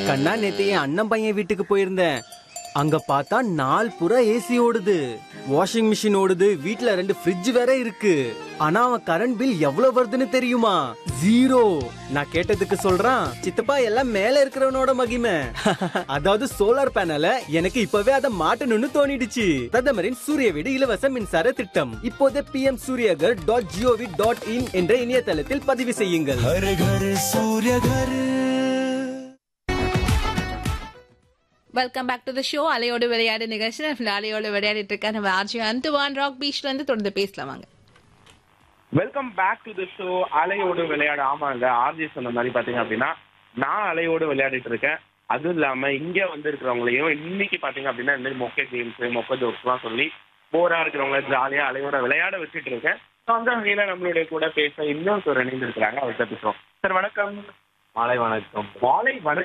கண்ணா நேத்து என் அண்ணன் பையன் வீட்டுக்கு போயிருந்தேன் அங்க பார்த்தா நாள் புறா ஏசி ஓடுது வாஷிங் மிஷின் ஓடுது வீட்ல ரெண்டு ஃப்ரிட்ஜ் வேற இருக்கு ஆனா அவன் கரண்ட் பில் எவ்வளவு வருதுன்னு தெரியுமா ஜீரோ நான் கேட்டதுக்கு சொல்றான் சித்தப்பா எல்லாம் மேல இருக்கிறவனோட மகிமை அதாவது சோலார் பேனல எனக்கு இப்பவே அதை மாட்டணும்னு தோணிடுச்சு பிரதமரின் சூரிய வீடு இலவச மின்சார திட்டம் இப்போதே P M Suryaghar dot GOV dot in என்ற இணையதளத்தில் பதிவு செய்யுங்கள் हर घर सूर्य घर welcome back to the show அலையோடு விளையாடு நிகழ்ச்சி நான் அலையோடு விளையாடிட்டு இருக்கேன் நம்ம ஆர்ஜி அந்துவான் ராக் பீச்ல இருந்து தொடர்ந்து பேசலாம் வாங்க welcome back to the show அலையோடு விளையாடு ஆமாங்க ஆர்ஜி சொன்ன மாதிரி பாத்தீங்க அப்படின்னா நான் அலையோடு விளையாடிட்டு இருக்கேன் அதுவும் இல்லாம இங்க வந்து இருக்கிறவங்களையும் இன்னைக்கு பாத்தீங்க அப்படின்னா இந்த மாதிரி மொக்க கேம்ஸ் மொக்க ஜோக்ஸ் எல்லாம் சொல்லி போரா இருக்கிறவங்கள ஜாலியா அலையோட விளையாட வச்சுட்டு இருக்கேன் So, அந்த வகையில நம்மளுடைய கூட பேச இன்னொருத்தர் இணைந்து இருக்கிறாங்க அவர்கிட்ட பேசுறோம் சார் வணக்கம் மாலை வணக்கம் மாலை வணக்கம்